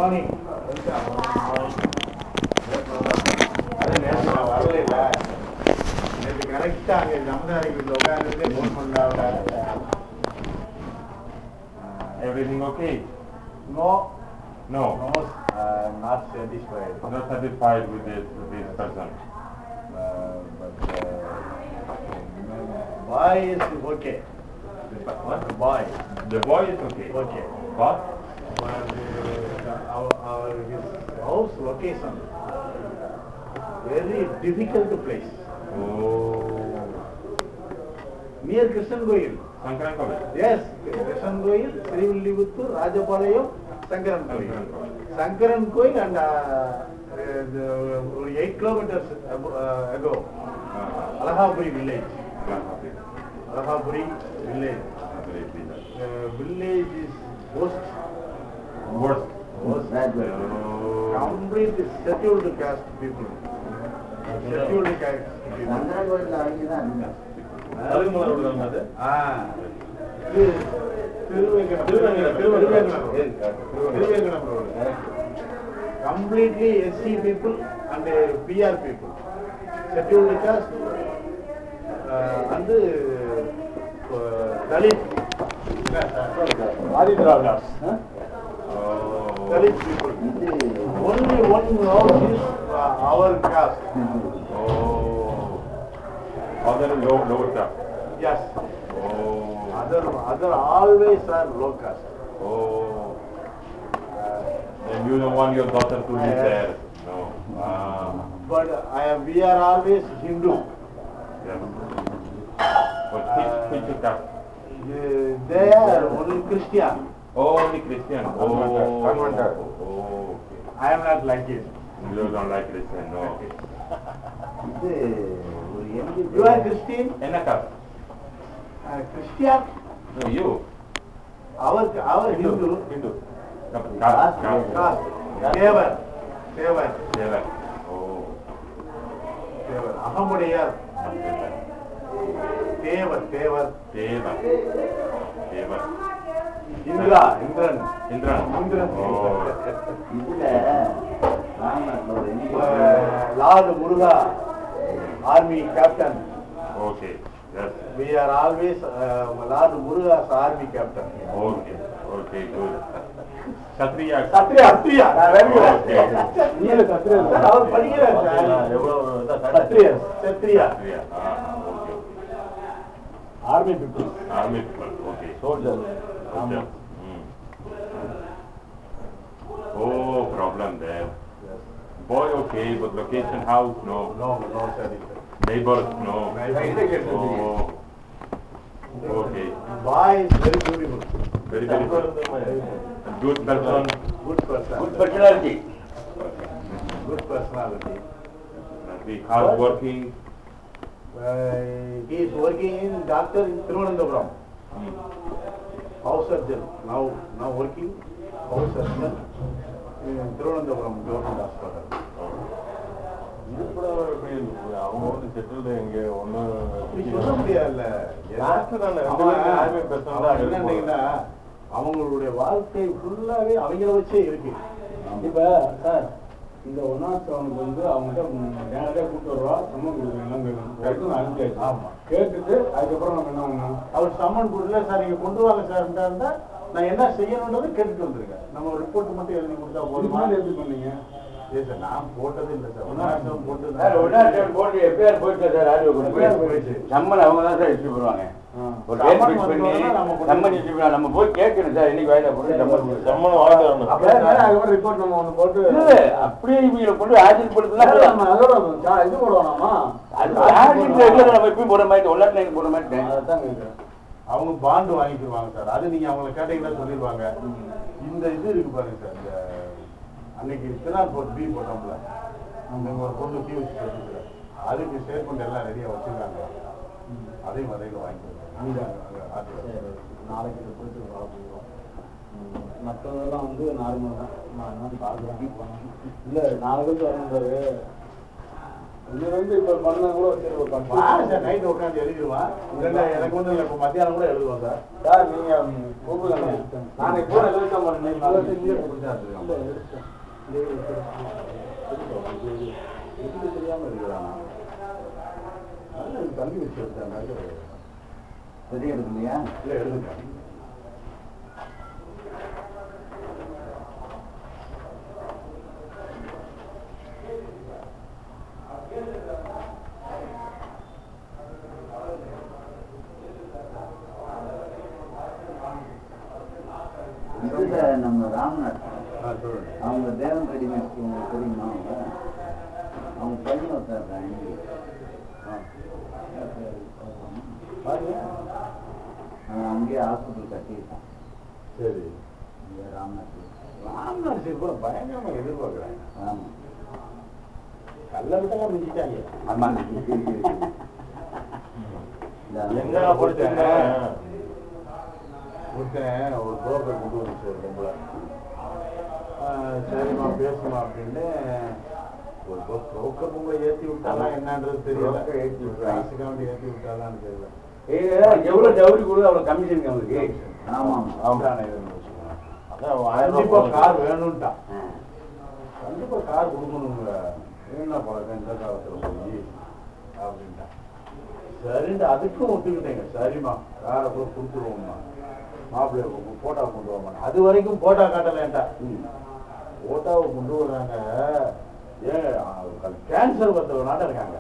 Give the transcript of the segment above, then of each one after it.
Morning அது நேற்று நான் வரல இல்ல நேற்று கரெக்டா அங்க ஜமதாரி வீட்டுல உட்காந்துட்டு ஃபோன் பண்ணாங்க Everything okay? No No. No not satisfied Not satisfied with this, with this person. But boy is okay What? Boy The boy is okay. Okay. But our, our his house location very difficult place oh, near Krishan Goyal. Sankaran College. Yes, Krishan Goyal, Srivilliputtur, Rajapalayam, Sankaran Sankaran Goyal. Goyal. Sankaran Goyal and uh, uh, the, uh, 8 kilometers abo- uh, ago, Uh, Alahaburi village. Allah Hafiz. Alahaburi village. Very pleasant. Uh, village is most, Worst. most Oh. complete scheduled caste people. Scheduled caste people. Chandran கோயில்ல இறங்கிதான் அருகுமலை road தான் அது ஆ. இது Thiruvengadam. Thiruvengadam, Thiruvengadam. Thiruvengadam road. Completely SC people and uh, PR people. Scheduled caste uh, and uh, Dalit. Aadhi திராவிடாஸ் Oh. Dalit people. Only one house is uh, our caste. Oh. Other low, lower class. Yes. Oh. Other, other always are low caste. Oh. And you don't want your daughter to live Yes. there. No. Ah. But I am, we are always Hindu. Yes. But which, which caste? Uh, They are only Christian. Oh, only Christian. Oh. Converted. Oh. Okay. I am not like it. You don't like Christian, no. இது ஒரு MP You are Christian? என்ன caste? Uh, Christian? No, you. Our, our Hindu. Hindu. Caste. Caste. Caste. Devar. Devar. Devar. Oh. Devar. Ahamudayar. Devar. Devar. Devar. Devar. Indra. Indran. Indran. Indran. Oh. இதுல ராமநாட்டில் ஒரு MP Uh, Lord Muruga. Army captain. Okay. Yes. We are always uh, Lord Muruga's army captain. Okay. Okay, good. Kshatriya. Kshatriya Kshatriya very Okay. நீல சத்திரியன் sir அவர் படிக்கிறார் sir எவ்வளவு Kshatriya Kshatriya Kshatriya. Ah, okay. Army people Army people. Okay. Soldier Soldier. Hmm. Oh, problem there. Boy, okay, but location house, no. No no சரி Neighbors, no. Neighbors. Oh. Okay. Boy is very beautiful Very, very good. Good person. Good person good personality good personality Be hard working. he is working in doctor in Thiruvananthapuram house surgeon now now working house surgeon in Thiruvananthapuram government hospital இது கூட எப்படி இருக்கு? அவங்க வந்து settled எங்க ஒண்ணு அப்படி சொல்ல முடியாதுல்ல Last தானே, ரெண்டு அவன் பேருமே army person தான் அவன் இருக்கும். என்னன்னீங்கன்னா, அவங்களுடைய வாழ்க்கை ஃபுல்லாவே அவங்கள வச்சே இருக்கு இப்ப சார் இந்த ஒன்னாம் செவனுக்கு வந்து அவங்ககிட்ட நேரடியாக கூப்பிட்டு வருவா சம்மன் கொடுக்குறீங்களா அனுப்பியாச்சு ஆமா. கேட்டுட்டு அதுக்கப்புறம் நம்ம என்ன பண்ணணும் அவர் சம்மன் கொடுக்கல சார் நீங்க கொண்டு வாங்க சார் இருந்தா நான் என்ன செய்யணும்ன்றதை கேட்டுட்டு வந்திருக்கேன் நம்ம ரிப்போர்ட் மட்டும் எழுதி கொடுத்தா இதுக்கு போதுமா முன்னாடி எப்படி பண்ணீங்க இல்லை சார் நான் போட்டது இல்லை சார் ஒன்னாம் போட்டு சார் ஒன்னாம் போட்டு எப்பயார் போயிட்டு சார் ஆடியோ கொண்டு எப்பயார் போயிடுச்சு. போய் சம்மன் அவங்க தான் சார் இஷ்யூ பண்ணுவாங்க ஒரு டேட் சம்மன் ஃபிக்ஸ் பண்ணி வந்தோடனே நம்ம கொண்டு சம்மன் இஷ்யூ பண்ண நம்ம போய் கேட்கணும் சார் இன்னைக்கு வாயில போட்டு சம்மன் கொடுங்க. சம்மன் வாங்கிட்டு வரணும் அப்படியே சார். அதுக்கப்புறம் ரிப்போர்ட் நம்ம ஒன்று போட்டு இல்ல அப்படியே இவங்களை கொண்டு ஆட்சியில் சார், போட்டுக்கலாம் நம்ம அதோட சா- இது போடுவோம்மா அது ஆட்சியில் ரெகுலர் நம்ம எப்பயும் போட மாதிரி ஒன் நாட் போட மாட்டேன் அதான் கேட்குறேன் அவங்க பாண்டு வாங்கிக்குவாங்க சார் அது நீங்க அவங்களை கேட்டீங்கன்னா சொல்லிடுவாங்க இந்த இது இருக்கு பாருங்க சார் இந்த அன்னைக்கு திருநாள் போட்டு பி போட்டோம்ல அங்க ஒரு பொண்ணு பி வச்சு சொல்லிட்டு அதுக்கு ஸ்டேட்மெண்ட் எல்லாம் ரெடியா வச்சிருக்காங்க அதையும் அதையும் வாங்கிக்குவாங்க அங்க அங்க ஆர்டிஓ. நாளைக்கு இதை போயிட்டு வர போகிறோம் மற்றதெல்லாம் வந்து நார்மல் தான் நான் என்ன பார்க்குறேன் இல்லை நாளைக்கு வரணுன்றாரு இது வந்து இப்ப பண்ணா கூட சரி ஒரு பத்து வா சார் நைட் உட்காந்து எழுதிடுவான் இல்லைன்னா எனக்கு ஒன்றும் இல்லை இப்போ மத்தியானம் கூட எழுதுவோம் சார் சார் நீங்க ம், கூப்பிடுங்க நாளைக்கு கூட எழுதிட்டோம் பாருங்க இருபத்தி அஞ்சு கொடுத்தா இருக்கான். எப்படி தெரியாம இருக்கிறான் அதனால எனக்கு தள்ளி வச்சு வச்சாங்க சரி எடுக்கலையா இல்லை எழுதுங்க இதுல நம்ம ராம்நாத் ஆ சொல்லுங்க அவங்க தேவன் ரெடிமேட்ஸ் உங்களுக்கு தெரியுமா அவங்க அவங்க பையன் ஒருத்தர் இருக்கான் இங்கே. பாருங்க அவன் அங்கேயே ஹாஸ்பிட்டல் கட்டியிருக்கான் சரி இங்கே ராம்நாத் ராம்நாத் சரி கூட பயங்கரமா எதிர்பார்க்குறாங்க ஆமாம் கல்ல விட்டெல்லாம் மிஞ்சிட்டாங்க ஆமாம் என்ன படிச்சீங்க ஒருத்தன் ஒரு புரோக்கர் கொண்டு வந்துச்சு ஒரு பொம்பளை ஆஹ் சரிம்மா பேசுமா அப்படின்னு ஒரு புரோக்கர் பொம்பளை ஏற்றி விட்டாலாம் என்னன்றது தெரியல broker ஏத்தி விட்டாங்க. காசுக்காண்டி ஏற்றி விட்டாலான்னு தெரியல எவ்வளவு டவுரி கொடு அவ்வளவு கமிஷன் அவங்களுக்கு ஆமாம் அவதானே இதுன்னு வச்சுக்கோங்க. அதான் ஆயிரம் கண்டிப்பா ரூபாய் கார் வேணும்ட்டான் கண்டிப்பா கார் கொடுக்கணுங்க என்ன பழக்கம் இந்த காலத்துல போய் அப்படின்ட்டான் சரின்ட்டு அதுக்கும் ஒத்துக்கிட்டேங்க சரிம்மா காரை போய் கொடுத்துருவோம்மா மாப்பிள்ளை போட்டோ கொண்டு வாங்க அது வரைக்கும் போட்டோ காட்டலேன்டா போட்டோவை கொண்டு வர்றாங்க ஏன் கேன்சர் வந்தவனாட்ட இருக்காங்க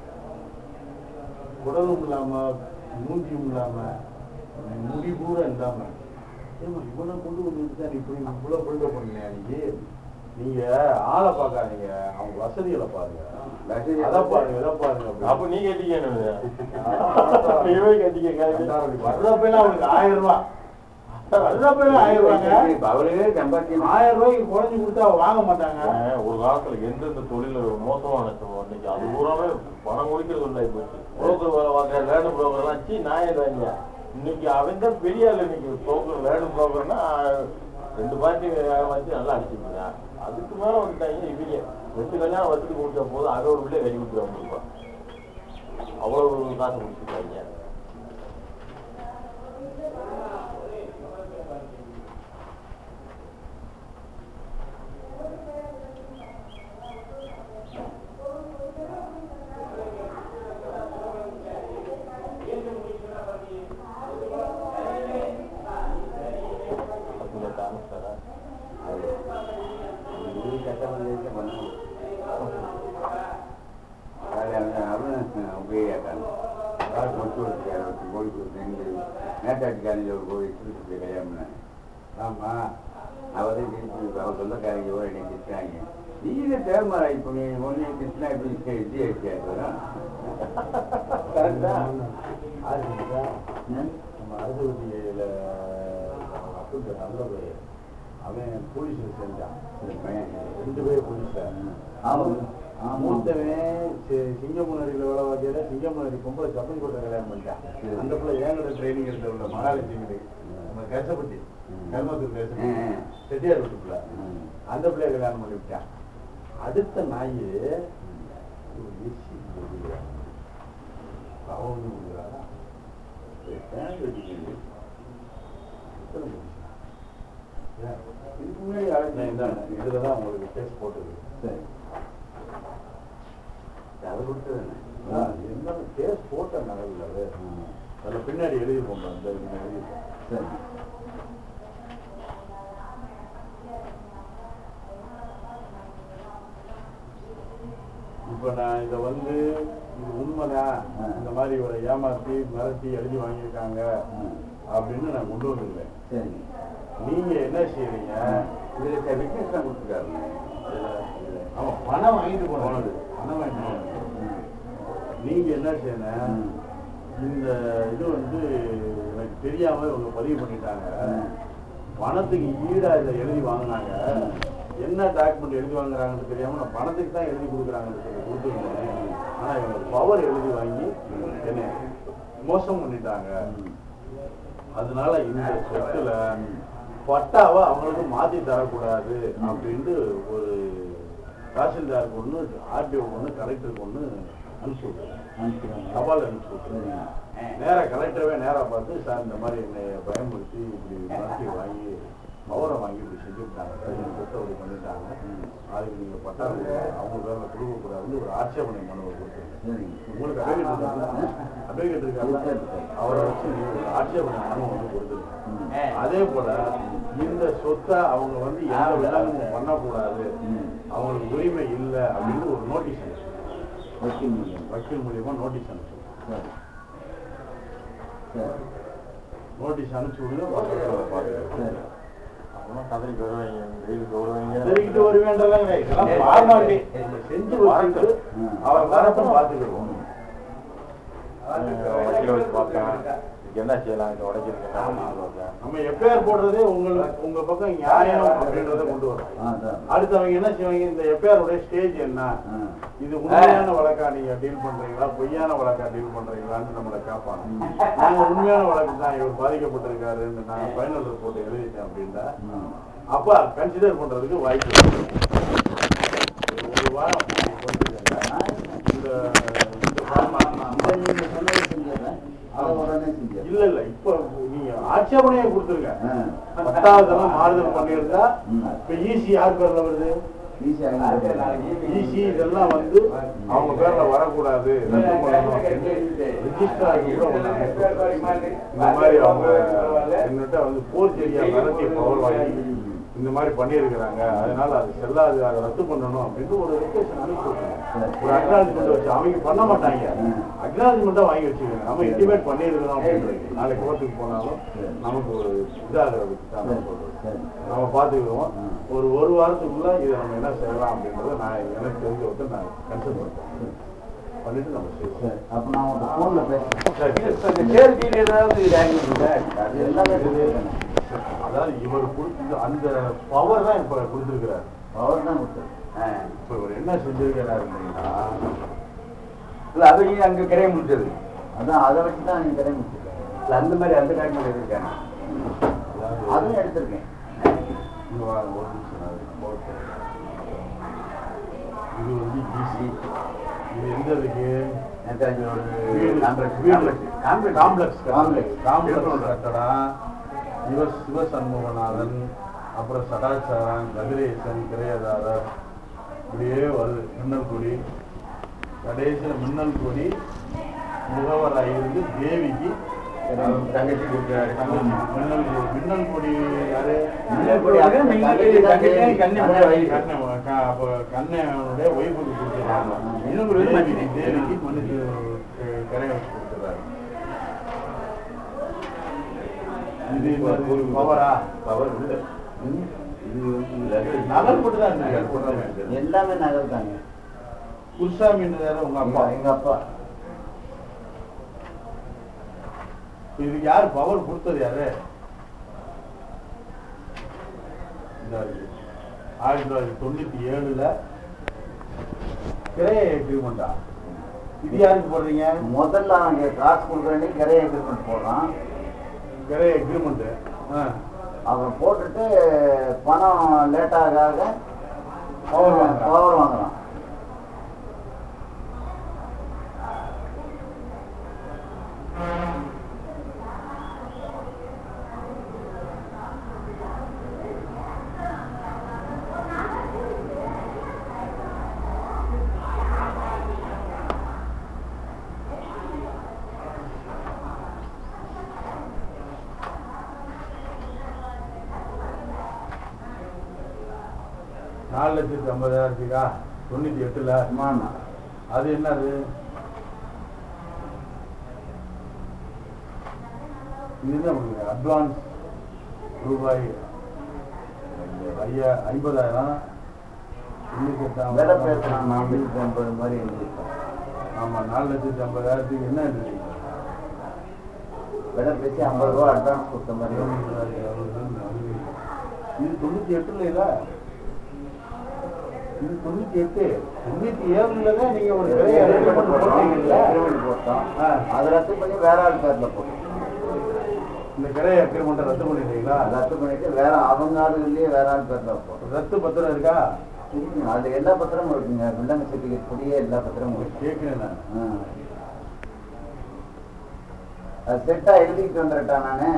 குடலும் இல்லாம மூஞ்சியும் இல்லாம முடி பூரா இல்லாம ஏம்மா இவனை கொண்டு வந்துட்டு தான் இப்படி இவ்வளவு பில்டப் பண்ணீங்க நீங்க நீங்க ஆளை பார்க்காதீங்க அவங்க வசதிகளை பாருங்க வசதி அதை பாருங்க இதை பாருங்க அப்ப அப்படி. நீ கட்டிக்கணும் நீவே வர்றப்பெல்லாம் அவனுக்கு ஆயிரம் ரூபாய் வர்றப்பெல்லாம் ஆயிரம் ரூபாங்க இப்ப அவரே சம்பாத்தியம் ஆயிரம் ரூபாய்க்கு குறைஞ்சு கொடுத்தா அவன் வாங்க மாட்டாங்க ஒரு காலத்துல எந்தெந்த தொழில் மோசமான இன்னைக்கு அது பூராமே பணம் குடிக்கிறது இல்லை போச்சு புரோக்கர் வேலை வாங்க லேண்ட் புரோக்கர் எல்லாம் சி நான் வாங்க இன்னைக்கு அவன் தான் பெரிய ஆள் இன்னைக்கு புரோக்கர் லேண்ட் புரோக்கர்னா ரெண்டு பாட்டி வச்சு நல்லா அடிச்சுக்கிறான் அதுக்கு மேல வந்துட்டாங்க இவங்க ரெண்டு கல்யாணம் வச்சுட்டு கொடுத்த போது அதை ஒரு பிள்ளை வெளியே கொடுத்துருவாங்க அவ்வளவு காசு கொடுத்துருக்காங்க அதுக்கு காரணம் சாரா இது கட்டணம் பண்ணணும் நேட்டாட்டுக்காரங்க ஒரு கோயில் திருப்பி கல்யாணம் பண்ணாங்க ஆமா அவரே திருப்பி அவர் சொந்தக்காரங்க கூட என்னை திட்டுறாங்க நீங்க தேர்மாரா இப்போ நீ ஒன்னே திட்டினா இப்படி இது ஆயிடுச்சு கரெக்டா ஆரம்பிச்சா நம்ம அரசுவதியில அப்படி நல்ல பையன் அவன் போலீஸ்ல செஞ்சான் ரெண்டு பேர் போலீஸ்ல ஆமாம் ஆமாம் மூத்தவன் சி- சிங்கமுனரியில் வேலை பார்க்கையில சிங்கமுனரி பொம்பளை சப்பன் கோட்டை கல்யாணம் பண்ணிட்டான் அந்த பிள்ளை ஏங்கட ட்ரைனிங் எடுத்த உள்ள மகாலட்சுமி நம்ம கசப்பட்டி கர்மத்தூர் கசப்பட்டி ம். செட்டியார் வீட்டு பிள்ளை ம். அந்த பிள்ளைய கல்யாணம் பண்ணி விட்டான் அடுத்த நாய் ஒரு எச்சி கொடுக்குறான். அவன் வந்து கொடுக்குறாரா தேங்க் வச்சுக்கோங்க எத்தனை முடிச்சு ஏன்? இதுக்கு முன்னாடி அழைச்சேன் இந்தாங்க இதுல தான் உங்களுக்கு கேஸ் போட்டது சரி அதை கொடுத்தது ஆ, என்ன கேஸ் போட்ட நகல் அது அதில் பின்னாடி எழுதிருப்போம் பாரு, இந்த இதுல எழுதிருப்போம் சரி இப்போ நான் இதை வந்து இது உண்மைதான் ஆ. இந்த மாதிரி இவரை ஏமாத்தி மிரட்டி எழுதி வாங்கியிருக்காங்க அப்படின்னு நான் கொண்டு வந்துருவேன் சரி நீங்க என்ன செய்றீங்க இதில் விட்னஸ் தான் கொடுத்துருக்காருங்க ஆமா பணம் வாங்கிட்டு போனது பணம் வாங்கிட்டு போனது நீங்க என்ன செய்யணும் ம். இந்த இது வந்து எனக்கு தெரியாம இவங்க பதிவு பண்ணிட்டாங்க ம். பணத்துக்கு ஈடா இதை எழுதி வாங்கினாங்க என்ன டாக்குமெண்ட் எழுதி வாங்குறாங்கன்னு தெரியாம நான் பணத்துக்கு தான் எழுதி கொடுக்குறாங்கன்னு சொல்லி கொடுத்துருந்தேன் ஆனா இவங்க பவர் எழுதி வாங்கி என்ன மோசம் பண்ணிட்டாங்க அதனால இந்த சொத்துல பட்டாவை அவங்களுக்கு மாத்தி தரக்கூடாது அப்படின்ட்டு ஒரு தாசில்தாருக்கு ஒன்று ஆர்டிஓ ஒன்று கலெக்டருக்கு ஒன்று அனுப்பிச்சு விட்டுருங்க அனுப்பிடுவாங்க. தபால் அனுப்பிச்சு விட்டுருங்க நேரா கலெக்டரவே நேரா பார்த்து சார் இந்த மாதிரி என்னை பயன்படுத்தி இப்படி மிரட்டி வாங்கி பவரை வாங்கி இப்படி செஞ்சுட்டாங்க எனக்கு குற்றவழி பண்ணிட்டாங்க அதுக்கு நீங்க பட்டா கொடுங்க. அவங்க பேர்ல கொடுக்கக்கூடாதுன்னு ஒரு ஆட்சேபனை மனுவை கொடுத்துருங்க சரிங்க. உங்களுக்கு அட்வொகேட் இருக்காங்க அட்வொகேட் இருக்காங்க அவரை வச்சு நீங்க ஒரு ஆட்சேபனை மனு வந்து கொடுத்துருங்க அதே போல இந்த சொத்தை அவங்க வந்து எந்த விதமும் பண்ணக்கூடாது அவங்களுக்கு உரிமை இல்லை அப்படின்னு ஒரு நோட்டீஸ் அனுப்பிச்சு வக்கீல் மூலியம். வக்கீல் மூலியமா நோட்டீஸ் அனுப்பிச்சு சரி. சரி. நோட்டீஸ் அனுப்பிச்சு விடுங்க பக்கத்தில் பார்த்துக்கலாம் சரி. அப்புறம் கதறிக்கு வருவாங்க வெயிலுக்கு வருவாங்க தெரிவிக்கிட்டு வருவேன்றலாம் கிடையாது. இதெல்லாம் formality. நம்ம செஞ்சு வச்சுட்டு அவரை வரப்ப பார்த்துக்கிடுவோம் வக்கீல வச்சு பார்ப்பேன் இதுக்கு என்ன செய்யலாம் இதை உடைக்கிறதுக்கு என்ன பண்ணலாம் பார்ப்பேன் நம்ம எஃப்ஐஆர் போடுறதே உங்களுக்கு உங்க பக்கம் நியாயம் அப்படின்றத கொண்டு வரோம் ஆ, சரி. அடுத்து அவங்க என்ன செய்வாங்க இந்த எஃப்ஐஆர் உடைய ஸ்டேஜ் என்ன ஆ. இது உண்மையான வழக்கா நீங்க டீல் பண்றீங்களா பொய்யான வழக்கா டீல் பண்றீங்களான்னு நம்மளை கேட்பாங்க நாங்க உண்மையான வழக்கு தான் இவர் பாதிக்கப்பட்டிருக்காருன்னு நான் ஃபைனல் ரிப்போர்ட் எழுதிட்டேன் அப்படின்னா ம். அப்ப கன்சிடர் பண்றதுக்கு வாய்ப்பு இருக்கு. ஒரு ஒரு வாரம் கொஞ்சம் இந்த இந்த format இதை நீங்க சொன்னதை செஞ்சிடுறேன். அதை உடனே செஞ்சிடுறேன். இல்ல இல்ல இப்ப நீங்க ஆட்சேபனையை கொடுத்துருங்க ஆ. பத்தாவது தரம் மாறுதல் பண்ணியிருந்தா ம். இப்ப ஈசி யார் பேர்ல வருது ஈஸியா இருக்கு. ஈசி இதெல்லாம் வந்து அவங்க பேர்ல வரக்கூடாது ரத்து பண்ணணும் ரிஜிஸ்டர் கூட ஒண்ணு அனுப்பிச்சு இந்த மாதிரி அவங்க என்னட்ட வந்து போர்ஜரியா மிரட்டி பவர் வாங்கி இந்த மாதிரி பண்ணியிருக்கிறாங்க அதனால அது செல்லாது அதை ரத்து பண்ணணும் அப்படின்னு ஒரு ரிக்வெஸ்ட் அனுப்பிச்சு விட்டுருங்க. ஒரு அக்னாலஜ்மெண்ட் வச்சு அவங்க பண்ண மாட்டாங்க அக்னாலஜ்மெண்ட்டா வாங்கி வச்சுக்கோங்க நம்ம இன்டிமேட் பண்ணியிருக்கிறோம் அப்படின்றது நாளைக்கு கோர்ட்டுக்கு போனாலும் நமக்கு ஒரு இதாகிறதுக்கு தான் நான் சொல்றது சரி. நம்ம பார்த்துக்குவோம் ஒரு ஒரு வாரத்துக்குள்ள இதை நம்ம என்ன செய்யலாம் அப்படின்றத நான் எனக்கு தெரிஞ்ச விட்டு நான் கன்சல்ட் பண்ணுறேன் பண்ணிட்டு நம்ம செய்வோம் சரி. அப்ப நான் உங்க போன்ல பேசுறேன் சரி. சேர்க்கையில் ஏதாவது இதாகி சார் அது எல்லாமே சொல்லியிருக்கேன் அதாவது இவர் கொடுத்து அந்த பவர் தான் இப்ப கொடுத்துருக்கிறார் அவர் தான் கொடுத்தது இப்ப இவர் என்ன செஞ்சிருக்கிறாரு அப்படின்னா இல்ல அது நீங்க அங்க கிரைய முடிச்சது அதான் அதை வச்சு தான் நீங்க கடை முடிச்சிருக்கேன் இல்ல அந்த மாதிரி அந்த டாக்குமெண்ட் இருக்காங்க அதாவது அதுவும் எடுத்திருக்கேன் இங்க வாங்க, ஒரு நிமிஷம் நான் இதை போட்டு. இது வந்து ஈஸி இது எந்த இருக்கு எனக்கு ஒரு வீடு, காம்ப்ளெக்ஸ் வீடு. Complex complex complex. காம்ப்ளெக்ஸ் கட்டடம் இவ சிவ சண்முகநாதன் அப்புறம் சதாச்சாரன் கதிரேசன் கிரையதாரர் இப்படியே வருது மின்னல் கொடி கடைசியில் மின்னல் கொடி முகவராக இருந்து தேவிக்கு தங்கச்சி கொடுக்குறாரு மின்னல் கொடி மின்னல் கொடி யாரு மின்னல் கொடி அது மின்னல் கொடி தங்கச்சி கண்ணி போட வை. கண்ணன் க- அப்ப கண்ணனுடைய ஒய்ஃபுக்கு கொடுத்துருக்காங்க இன்னும் ஒரு இது தேவிக்கு மச்சி. தேவிக்கு மனுக்கு கரை வச்சு கொடுத்துறாரு இது இன்னொரு ஒரு பவரா பவர் இல்லை ம். இது வந்து நகல் போட்டு தான் இருந்தீங்க எல்லாமே நகல் தாங்க குருசாமின்றாரு உங்க அப்பா எங்க- எங்க அப்பா இதுக்கு யாரு பவர் கொடுத்தது யாரு இதா இருக்கு. ஆயிரத்தி தொள்ளாயிரத்தி தொண்ணூத்தி ஏழுல கிரைய எக்ரிமெண்டா இது யாருக்கு போடுறீங்க முதல்ல அவங்க காசு கொடுக்குறேன்னு கிரைய எக்ரிமெண்ட் போடுறான் கிரைய எக்ரிமெண்ட் அவன் போட்டுட்டு பணம் லேட்டாக ஆக Power வாங்குறான். பவர் வாங்குறான் நாலு லட்சத்தி ஐம்பதாயிரத்துக்கா தொண்ணூத்தி எட்டுல ஆமா அது என்னது இதுதான் உங்களுக்கு அட்வான்ஸ் ரூபாய் ஐயா ஐம்பதாயிரம் தொண்ணூத்தி எட்டாம் விலை பேசுறான் நானூத்தி ஐம்பது மாதிரி எழுதியிருக்கோம் ஆமா நாலு லட்சத்தி ஐம்பதாயிரத்துக்கு என்ன எழுதுறீங்க விலை பேசி ஐம்பது ரூபா அட்வான்ஸ் கொடுத்த மாதிரி இது தொண்ணூத்தி எட்டுல இல்ல இது தொண்ணூத்தி எட்டு தொண்ணூத்தி ஏழுல தான் நீங்க ஒரு விலையை agreement போட்டீங்கல்ல? agreement போட்டோம் ஆ. அதை ரத்து பண்ணி வேற ஆள் பேர்ல போட்டோம் இந்த கிரை அக்ரிமெண்ட் ரத்து பண்ணிட்டீங்களா ரத்து பண்ணிட்டு வேற அவங்க ஆளுங்களையே வேற ஆள் பேர்ல போட்டோம் ரத்து பத்திரம் இருக்கா இருக்குங்க. அதுல எல்லா பத்திரமும் இருக்குங்க வில்லங்க சர்டிஃபிகேட் கூடிய எல்லா பத்திரமும் இருக்கு கேட்கிறேன் நான் ஆ. அது செட்டா எழுதிட்டு வந்துட்டா நானு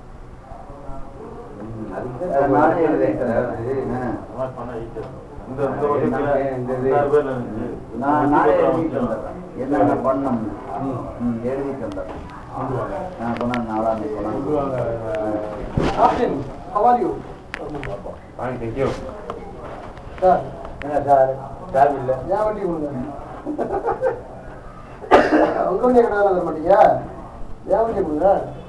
அது நானே எழுதிட்டேன் ஆ. அதெல்லாம் பண்ண easy. இந்த இந்த என்ன வருஷத்துல பையன் இந்த இது? ஆறு பேர்ல இருந்துச்சு. நான் நானே எழுதிட்டு இருபத்தி வந்துடுறேன் என்னென்ன பண்ணணும்னு ம். ம், எழுதிட்டு வந்துடுறேன் கொண்டு வாங்க நான் கொண்டாந்து நாளாந்து கொண்டு வாங்க கொண்டாந்து Captain, how are you? Fine, thank you. Sir என்ன சார் சார் இல்லை ஏன் வண்டி கொடுங்க உங்க வண்டியை கடை தர மாட்டீங்க ஏன் வண்டியை கொடுங்க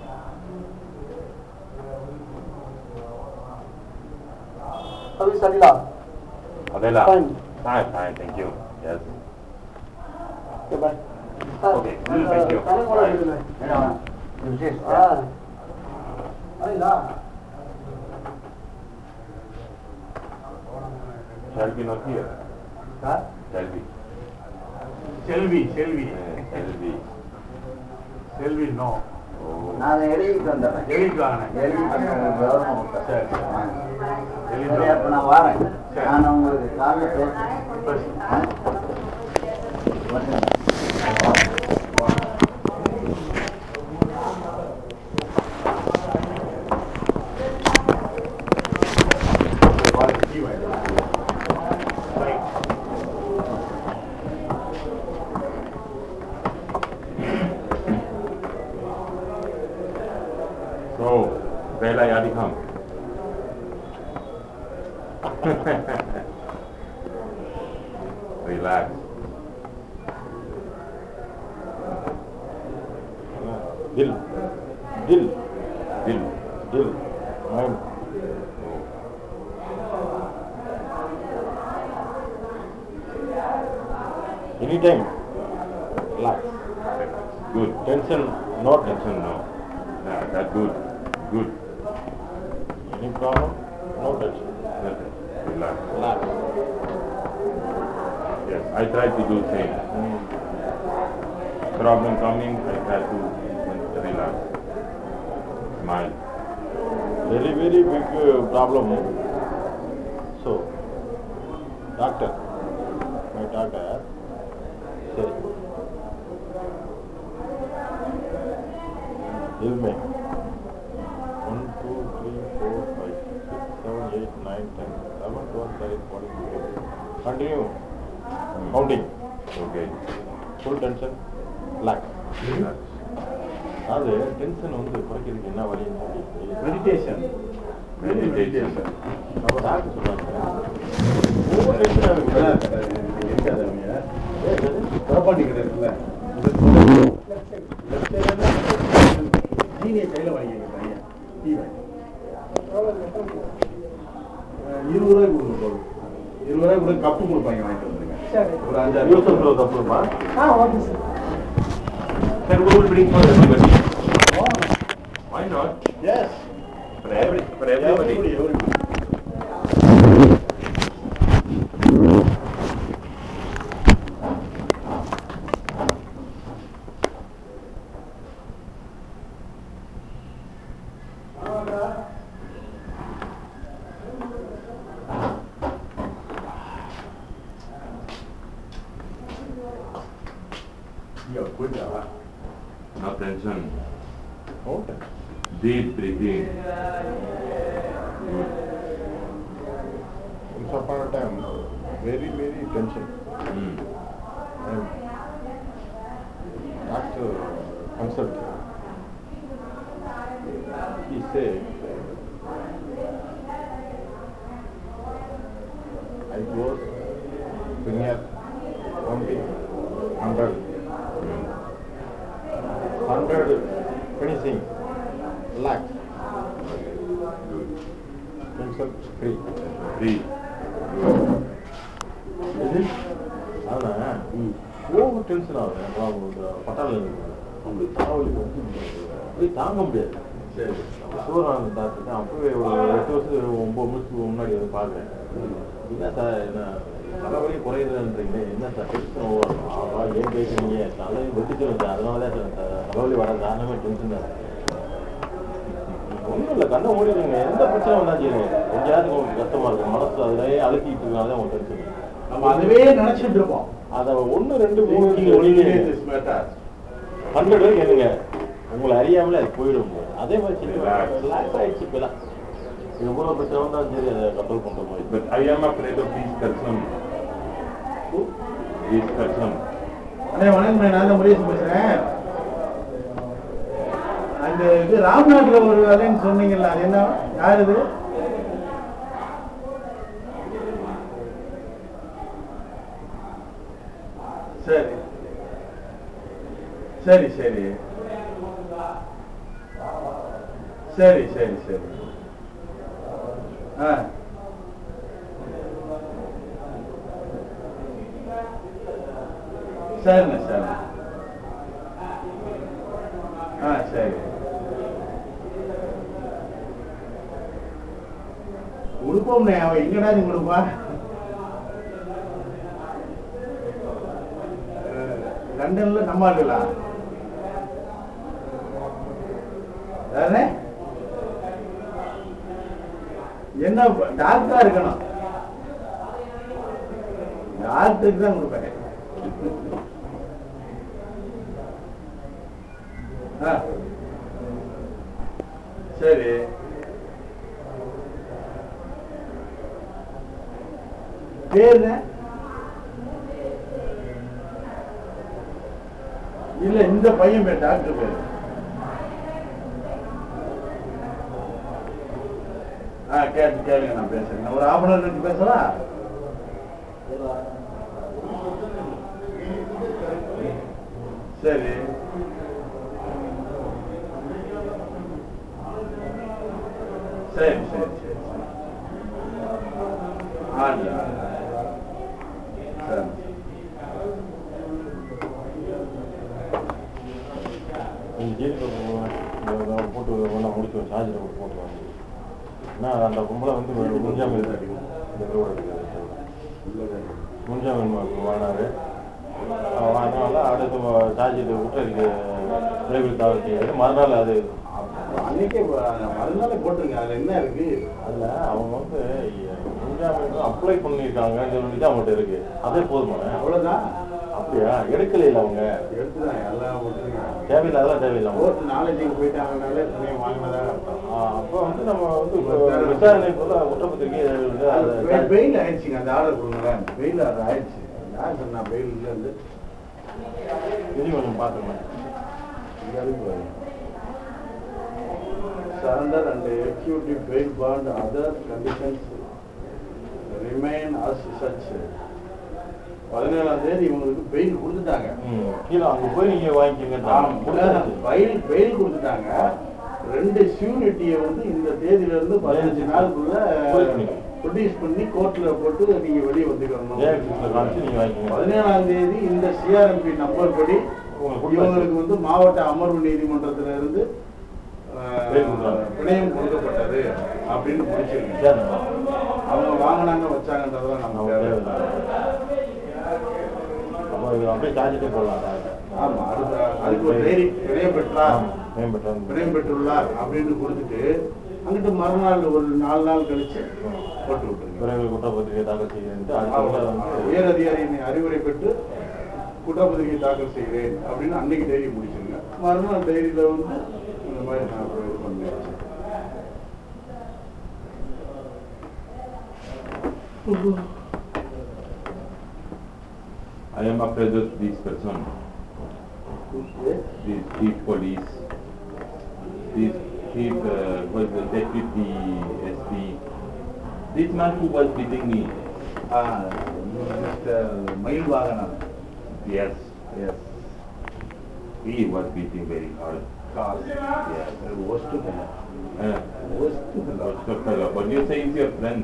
service Adela Adela. Fine. Fine, fine, thank you. Yes. Okay bye sir Okay, mm, thank you. கலை கூட Bye. இருக்குல்ல என்ன விசேஷ் ஆ Adela Shall be not here. Sir Shall be. Selvi Selvi Uh, shall be. Selvi no Oh. நான் அதை எழுதிட்டு வந்துடுறேன் எழுதிட்டு வாங்க எழுதிட்டு வந்து உங்களுக்கு விவரமா கொடுத்தேன். சரி. ஆ. எழுதிட்டு சரி, அப்ப வாங்க. நான் வரேன் சரி. நான் உங்களுக்கு காலைல பேசுறேன் ஆ? வந்துடுறேன். டீ வாங்கிட்டு வாங்க. Right. So, Bella Yadikam. Relax. Dil. Dil. Dil. Dil. Mind. Anytime. Relax. Good. Tension, no tension, no. Yeah, that's good. Good. Any problem? No tension. Nothing. Relax. Relax. Yes, I try to do same. Problem coming, I try to relax. Smile. Very, very big uh, problem. So, doctor, my doctor, say, Tell me. One, two, three, four, five, six, seven, eight, nine, ten, eleven, twelve, thirteen, fourteen, fifteen. Continue. Counting. Okay. Full tension. Relax. Relax. அது tension வந்து குறைக்கிறதுக்கு என்ன வழின்னு சொல்லி meditation meditation நம்ம doctor சொல்றாங்க over tension புறப்பாண்டி கடை இருக்குல்ல ஜீனியை கையில் வாங்கிக்க பையன் டீ வாங்கி அஹ் இருபது ரூபாய்க்கு கொடுங்க போதும் இருபது ரூபாய்க்கு கூட கப்பு கொடுப்பாங்க வாங்கிட்டு வந்துருங்க சரி ஒரு அஞ்சாறு யூசப் ப்ரோ தப்புமா ஆ okay sir Can we will bring for everybody? Why not? Yes. For every, for everybody. Everybody, everybody. Yo, good job. No tension. Okay. Deep breathing. Once upon a time, very, very tension. Mm. And doctor consult. He said, I was finger counting hundred. Hundred finishing. Relax. Tension free. Breathe. Is it? ஆனா over tension ஆகுது அப்புறம் இந்த பட்டாள உங்களுக்கு தலைவலி வந்து அப்படியே தாங்க முடியாது சரி. சூறாங்க டாக்டர் அப்பவே ஒரு எட்டு வருஷம் ஒன்பது வருஷத்துக்கு முன்னாடி வந்து பார்க்குறேன் என்ன சார் என்ன தலைவலி குறையுதுன்றீங்க என்ன சார் டென்ஷன் ஓவர் ஆவா ஏன் கேட்குறீங்க தலை வெட்டிச்சிடும் சார் அதனால தான் சார் தலைவலி வர காரணமே டென்ஷன் தான் ஒண்ணும் இல்ல கண்ணை மூடிடுங்க எந்த பிரச்சனை வந்தா சரி எங்கேயாவது உங்களுக்கு கஷ்டமா இருக்கும் மனசுல அதுலயே அழுத்திட்டு இருக்காங்க உங்க டென்ஷன் நம்ம அதுவே நினைச்சிட்டு இருப்போம் அத ஒண்ணு ரெண்டு மூணு Thinking only this matter. Hundred வரைக்கும் என்னங்க உங்களை அறியாமலே அது போயிடும் அதே மாதிரி ரிலாக்ஸ் ஆயிடுச்சு இப்பெல்லாம் எவ்வளவு பிரச்சனை வந்தாலும் சரி அதை கண்ட்ரோல் பண்ற மாதிரி But I am afraid of this person. This person. அண்ணே வணக்கம் நான் தான் முருகேசன் பேசுறேன் அந்த இது ராம்நாட்ல ஒரு வேலைன்னு சொன்னீங்கல்ல அது என்ன யார் இது சரி சரி சரி சரி சரி சரி ஆ சரிண்ணே சரிண்ணே ஆ சரி கொடுப்போம்ண்ணே அவன் எங்கடா நீ கொடுப்பா அஹ், லண்டன்ல நம்ம ஆளுங்களா யாருண்ணே என்ன டாக்டரா இருக்கணும் டாக்டருக்கு தான் கொடுப்பேன் ஆ. சரி பேர் என்ன? இல்ல இந்த பையன் பேர் டாக்டர் பேர் ஆ கேட்டு கேளுங்க நான் பேசுறேன் நான் ஒரு ஆஃப் அன் கழிச்சு பேசவா சரி சரி சரி சரி சரி ஆண்டு சரி இந்த ஜெயிலுக்கு போட்டு ஒன்றா முடிச்சு சார்ஜில் போட்டு போட்டுருவாங்க ஏன்னா அந்த கும்பலை வந்து முன்ஜாமீன் அடிக்கும் இந்த ரோடு முன்ஜாமீன் வாங்கினாரு அதனால அடுத்து சார்ஜில் விட்டு விரைவில் தாக்கல் செய்யாது மறுநாள் அது அன்னைக்கே மறுநாளே போட்டுருங்க அதுல என்ன இருக்கு அதில் அவங்க வந்து முன்ஜாமீன் அப்ளை பண்ணியிருக்காங்கன்னு சொல்லிட்டு அவங்ககிட்ட இருக்கு அதே போதுமான அவ்வளவுதான் அப்படியா எடுக்கல இல்லை அவங்க எடுத்துதான் எல்லாம் போட்டுருங்க தேவையில்லை அதெல்லாம் தேவையில்லை அவங்க கோர்ட் நாலேஜுக்கு போயிட்டாங்கனாலே துணையை வாங்கினதாக அர்த்தம் அப்போ வந்து நம்ம வந்து இப்போ விசாரணை போல குற்றப்பத்திரிக்கை வந்து அதை பெயில் ஆயிடுச்சுங்க அந்த ஆர்டர் கொடுங்க பெயில் ஆர்டர் ஆயிடுச்சு யார் சொன்னா பெயில் இல்லைன்னு இனி கொஞ்சம் பார்த்துக்கணும் surrender and executive bail bond other conditions remain as such பதினேழாம் தேதி இவங்களுக்கு பெயில் கொடுத்துட்டாங்க ம். கீழே அங்கே போய் நீங்கள் வாங்கிக்கங்க பெயில் பெயில் கொடுத்துட்டாங்க ரெண்டு சியூரிட்டியை வந்து இந்த தேதியில இருந்து பதினஞ்சு நாளுக்குள்ள Produce பண்ணிக்கணும். ப்ரொடியூஸ் பண்ணி கோர்ட்ல போட்டு நீங்க வெளியே வந்துக்கணும் ஏஎஃப்சியில் காமிச்சு நீங்கள் வாங்கிக்கங்க பதினேழாம் தேதி இந்த சிஆர்எம்பி நம்பர் படி உங்களுக்கு இவங்களுக்கு வந்து மாவட்ட அமர்வு நீதிமன்றத்துல இருந்து அஹ், Bail கொடுத்தாங்க. பிணையம் கொடுக்கப்பட்டது அப்படின்னு முடிச்சிருங்க சரிண்ணா. அவங்க வாங்கினாங்க வச்சாங்கன்றதெல்லாம் அவங்க நம்ம தேவை தேவையில்லை. அப்போ இது அப்படியே சார்ஜிட்டே போடலாம் ஆமா அதுக்கு அதுக்கு ஒரு டைரி பிணையம் பெற்றார் மேம்பட்டு பிணையம் பெற்றுள்ளார் அப்படின்னு கொடுத்துட்டு அங்கிட்டு மறுநாள் ஒரு நாலு நாள் கழிச்சு போட்டு விட்டுருங்க விரைவில் குற்றப்பத்திரிகை தாக்கல் செய்யணுன்ட்டு ஆமா. அடுத்த உயர் அதிகாரியின் அறிவுரை பெற்று குற்றப்பத்திரிகை தாக்கல் செய்கிறேன் அப்படின்னு அன்னைக்கு டைரி முடிச்சிருங்க மறுநாள் டைரியில வந்து இந்த மாதிரி நான் அப்புறம் இது பண்ணேன் I am afraid of this person, this chief police, this chief uh, was the deputy SP. This man who was beating me, mister Mayilvahanan yes, yes he was beating very hard. கால் Yes. ஒஸ்ட் Uh, ஒஸ்ட் what's the fellow? But you say he's your friend.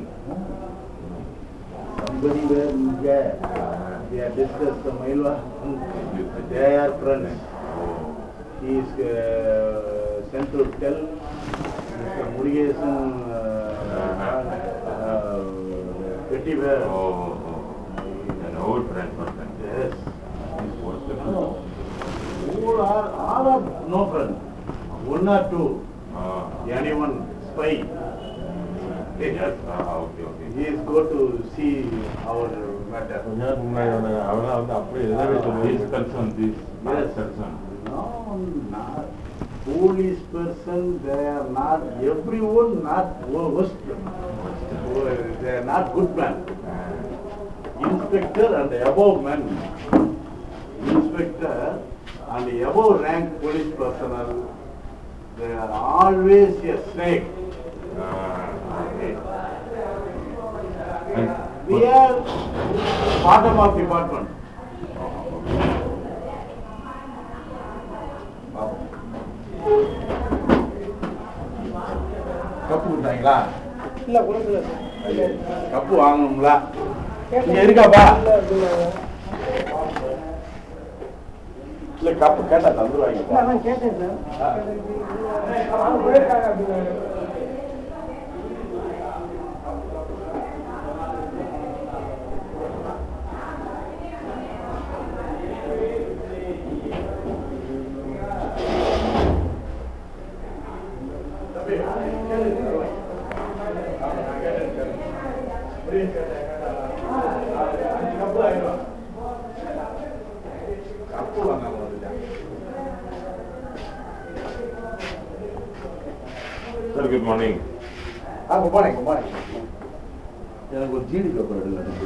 somebody were there they are discussed the male vahanan they are friends he is uh, sent to tell Mr. Murugesan uh, uh, petty bear Oh, oh, oh. an old friend person. yes This was the fellow. all are all are no friend one or two Ah, anyone spy, yes, ah, okay, okay. he is go to see our matter. கொஞ்ச நேரத்துக்கு முன்னாடி வந்தாங்க அவங்க வந்து அப்படி எதாவது This சொல்லுவாங்க person, this Yes. person. No, not police person, they are not, everyone not worst. They are not good man. Inspector and above man. Inspector and above rank police personnel, they are always a snake. Ah, okay. And We are bottom of department. Cup கொடுத்தாங்களா இல்ல கொடுக்கல cup வாங்கணுங்களா இங்க இருக்காப்பா இல்ல cup கேட்டா தந்துருவாங்க நான் கேட்டேன் சார் அவங்க போயிருக்காங்க அப்படின்னு கப்பு வாங்காம வந்துட்டேன் sir, good morning. ஆ குட் மார்னிங் குட் மார்னிங் எனக்கு ஒரு ஜீடி பேப்பர் எடுங்க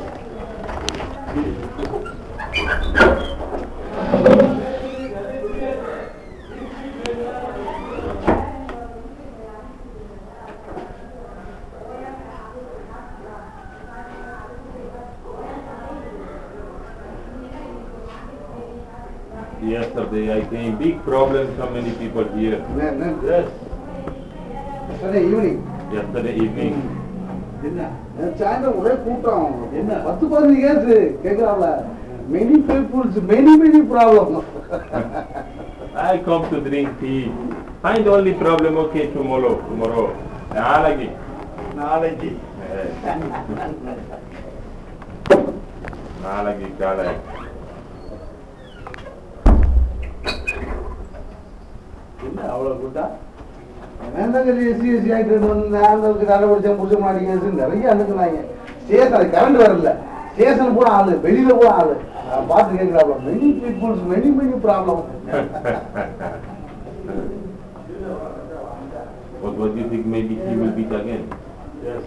Yesterday I came, big problem, so many people here. என்ன என்ன சரி ஈவினிங் Yesterday evening, என்ன சாயந்தரம் ஒரே கூட்டம் என்ன? பத்து பதினஞ்சு கேஸ் கேட்கறாங்கள many peoples many many problem I come to drink tea. Find only problem, okay, tomorrow, tomorrow. நாளைக்கு. நாளைக்கு Eh. நாளைக்கு காலை. என்ன அவ்வளவு கூட்டா எஸ்சி எஸ்சி ஆகிட்டு வந்து தலை பிடிச்சேன் பிடிச்ச மாட்டேங்க கேஸ் நிறைய அனுக்குனாங்க ஸ்டேஷன் அது கரண்ட் வரல ஸ்டேஷன் போன ஆளு வெளியில போன ஆளு நான் பார்த்து கேட்கலாம்ல many peoples many many problem But what do you think maybe he will beat again? Yes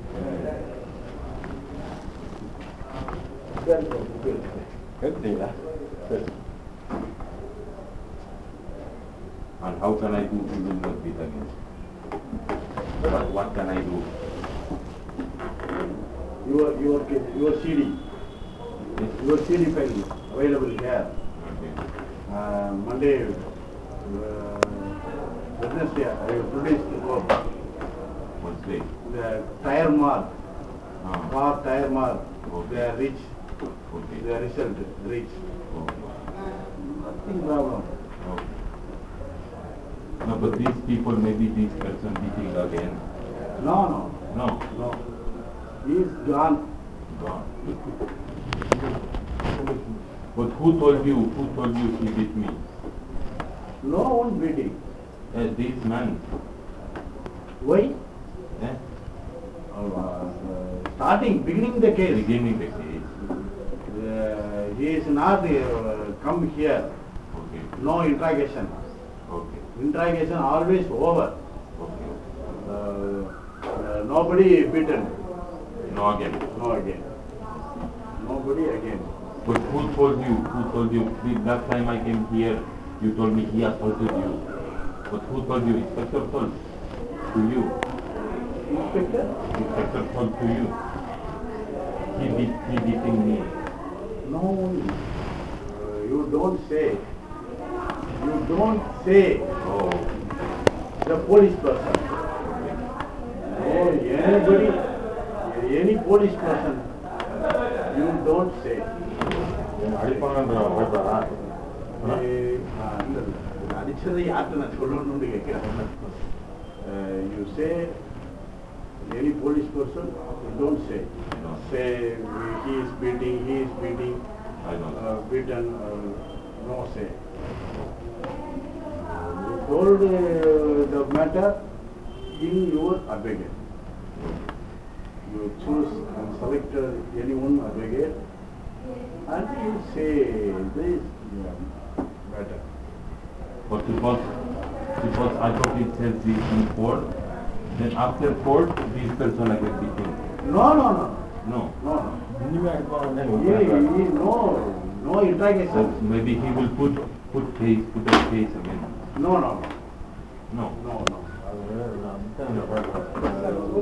கேட்டீங்களா சரி And how can I do he will not beat again? What, what can I do? Your your your CD your CD file available here Okay. Monday Wednesday I produce What's day? the tire mark Ah, or tire mark Okay. they are rich okay. the result rich Okay. nothing problem Okay. No, but these people, maybe this person beating again. no no No, no he is gone gone. But who told you, who told you he beat me? no one beating Eh, this man. why Eh? uh, starting beginning the case Beginning the case. uh, he is not uh, come here Okay, no interrogation okay, interrogation always over okay. uh, uh, nobody beaten No again. no again nobody again But who told you, who told you, the last time I came here, you told me he assaulted you. But who told you? Inspector told to you. inspector Inspector told to you. He beat, he beating me. No, uh, you don't say. You don't say Oh, the police person. Oh, anybody, any police person, you don't say. அடிப்பாங்கன்ற பயப்படாதா Eh, ஆ, இல்ல, இல்ல. அடிச்சதை யார்கிட்ட நான் சொல்லணும்னு கேட்கிறேன் you say any police person you don't say No. Say he is beating he is beating I know. uh, beaten, uh, no say. You go told uh, the matter in your advocate. You choose and select uh, any one advocate and you say this yeah, matter. But suppose, suppose advocate says this in court, then after court, this person like a speaking. No, no, no, No. no, no. இனிமே அடிப்பாங்க He, he, no, no So interrogation. maybe he will put, put case, put a case again. No, no, No. no, no. அது பழக்கம்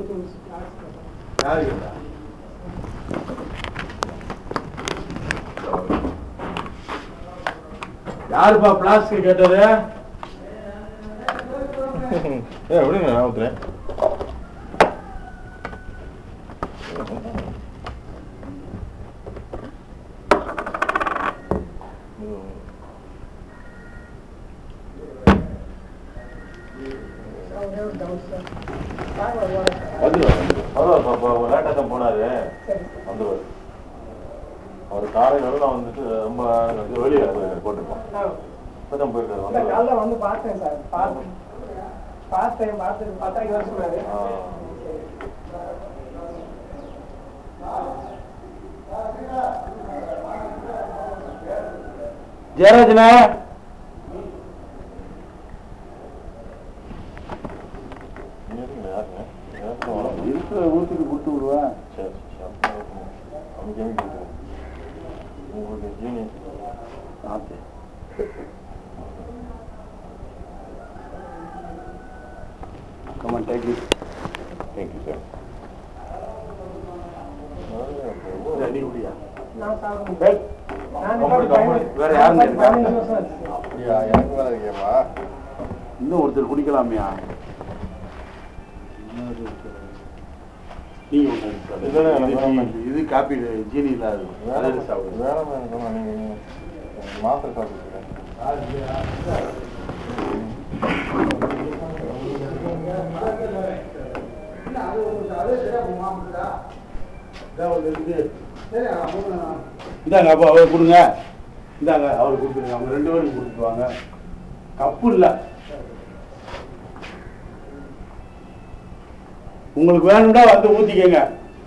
யாரு கேட்டா? யாருப்பா plastic கேட்டது ஏ விடுங்க நான் ஊத்துறேன் வந்துடுவார் அப்போ லேட்டாக தான் போனாரு வந்துடுவார் அவர் காலையில் நான் வந்துட்டு ரொம்ப வெளியே போட்டுருப்போம் இப்பதான் போயிருக்காரு வந்துடுவார் காலைல வந்து பார்த்தேன் சார் பார்த்தேன் பார்த்தேன் பார்த்து பத்தாயிரம் வர சொன்னாரு ஆ. ஜெயராஜனா இங்க இருக்குங்க, யாருங்க? யாருக்கும் வர- இருக்கிற ஊத்திட்டு கொடுத்து விடுவேன் சரி, சரி, அப்ப இருக்கும். அவனுக்கு எங்க இருக்கு? உங்களுக்கு ஜீனி Come on, take it. Thank you sir நீ குடியா நான் சாப்பிடுறேன் நான் கம்பெனி, இப்ப கம்பெனி. பதினஞ்சு- வேற யாரும் நான் இருக்கா? பதினஞ்சு வருஷம் ஆச்சு. அப்படியா எனக்கு வேலை இருக்கேம்மா இன்னும் ஒருத்தர் குடிக்கலாமையா நீங்க ஒண்ணு எடுத்து இல்ல, இல்ல, இது வேணாம். டீ, இது காப்பி ஜீனி இல்லாது வேலை அதை சாப்பிடுங்க வேலை வேணும் நீங்க மாத்திரை சாப்பிட்டுக்கிறேன் இந்தாங்க அப்பா அவர் கொடுங்க இந்தாங்க அவர் கொடுத்துருங்க அவங்க ரெண்டு பேரும் கொடுத்துட்டு வாங்க கப்பு இல்ல உங்களுக்கு வேணும்னா வந்து ஊத்திக்கங்க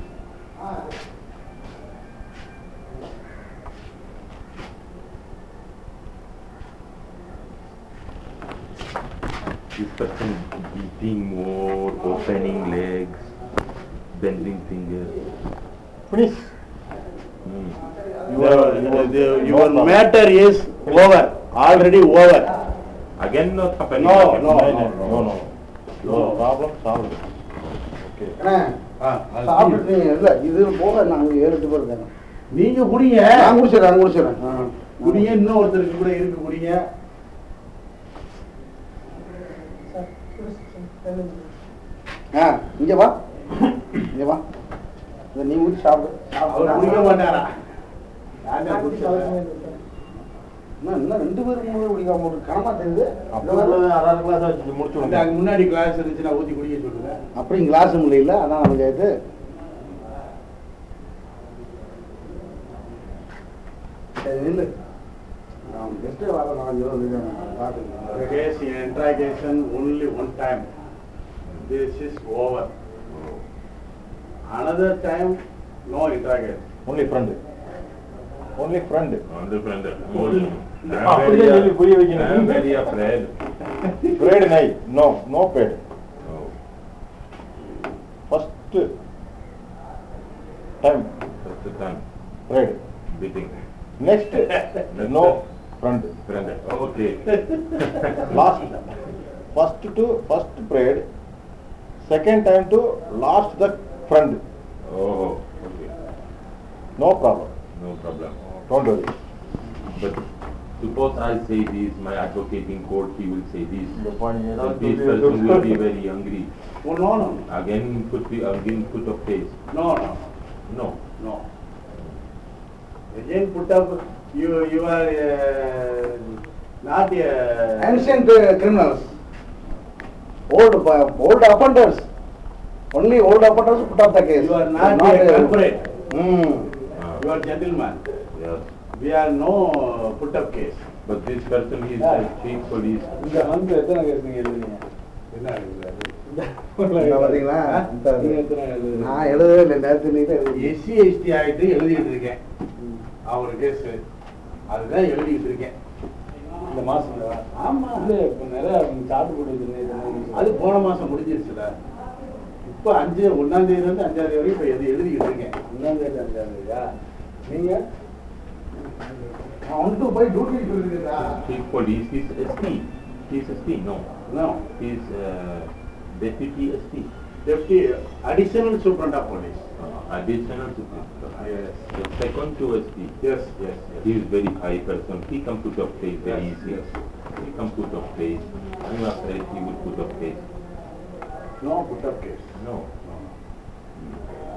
This person eating more, opening legs, bending fingers. Finish Hmm. Your, your, your matter is over, already over. Again not happening. No, again. no, no no no no problem solve okay ஆ, அது சாப்பிட்டு இல்ல இது போக நாங்க ஏழு எட்டு பேர் இருக்காங்க நீங்க குடிங்க நான் குடிச்சிடறேன் நான் குடிச்சிடறேன் குடிங்க இன்னும் ஒருத்தருக்கு கூட இருக்கு குடிங்க சார், குடிச்சிட்டேன். பதினஞ்சு. ஆ இங்க வா இங்க வா இதை நீ ஊற்றி சாப்பிடு அவர் குடிக்க மாட்டாரா யாருமே நான் குடிச்ச அவசியமே குடிச்சா இல்லை சார். இன்னும் இன்னும் ரெண்டு பேரும் மூணு பேரும் குடிக்காம ஒரு கனமா தெரியுது அப்புறம் அரை கிளாஸ் வச்சு முடிச்சு அந்த விடுங்க அங்க முன்னாடி கிளாஸ் இருந்துச்சுன்னா ஊத்தி குடிக்க சொல்லுங்க அப்படியும் கிளாஸ் முடியல அதான் நமக்கு இது சரி நில்லு நான் கெஸ்ட்டு வர நாலஞ்சு ரூபா The பார்த்துக்கிறேன் case in interrogation only one time. This is over. Another time, no interrogation. Only friend only friend On the friend. Only- I'm அப்படியே very, சொல்லி புரிய வைக்கணும். I'm very afraid. பேடு நை no no bad No. First time That's the time. Bad Beating. Next no friend Friend. Okay. Last first to first bread second time to last the friend Oh, okay. No problem No problem. Don't worry But suppose I say this, my advocate in court, he will say this. இந்த பாணி So ஏதாவது this சொல்லி person will be very angry. Oh, no, no, Again put the, again put a face. no, no, No. no. Again put up, you, you are uh, not a. ancient uh, criminals old uh, old offenders only old offenders put up the case You are not a culprit. mm. Ah, You are gentleman. yes. We are no put up case. But this person is a chief police. இந்த month எத்தனை case நீங்க எழுதுனீங்க என்ன இருக்குது இங்க பாத்தீங்களா? நீங்க எத்தனை எழுதுனீங்க? நான் எழுதவே இல்லை நேரத்து நீங்க எஸ்சி எஸ்டி ஆயிட்டு எழுதிட்டு இருக்கேன் அவர் கேஸ் அதுதான் எழுதிட்டு இருக்கேன் இந்த மாசம் ஆமா இல்ல இப்ப நிறைய சாப்பிட்டு கொடுத்துருந்தேன் அது போன மாசம் முடிஞ்சிருச்சுல இப்போ அஞ்சு ஒன்னாம் தேதியில இருந்து அஞ்சாம் தேதி வரைக்கும் இப்போ எது எழுதிக்கிட்டு இருக்கேன் ஒன்னாம் தேதி அஞ்சாம் தேதியா நீங்க அவனுக்கு போய் டியூட்டி சொல்லிருக்கா Chief police is SP. He is SP. No. No. He is uh, deputy SP. Deputy additional superintendent of police Uh, additional supervisor. Yes. The second to SP. Yes yes He is very high person. He come put of place very Yes, easy. yes. He come put of place. I'm afraid he will put of place. No put up case No.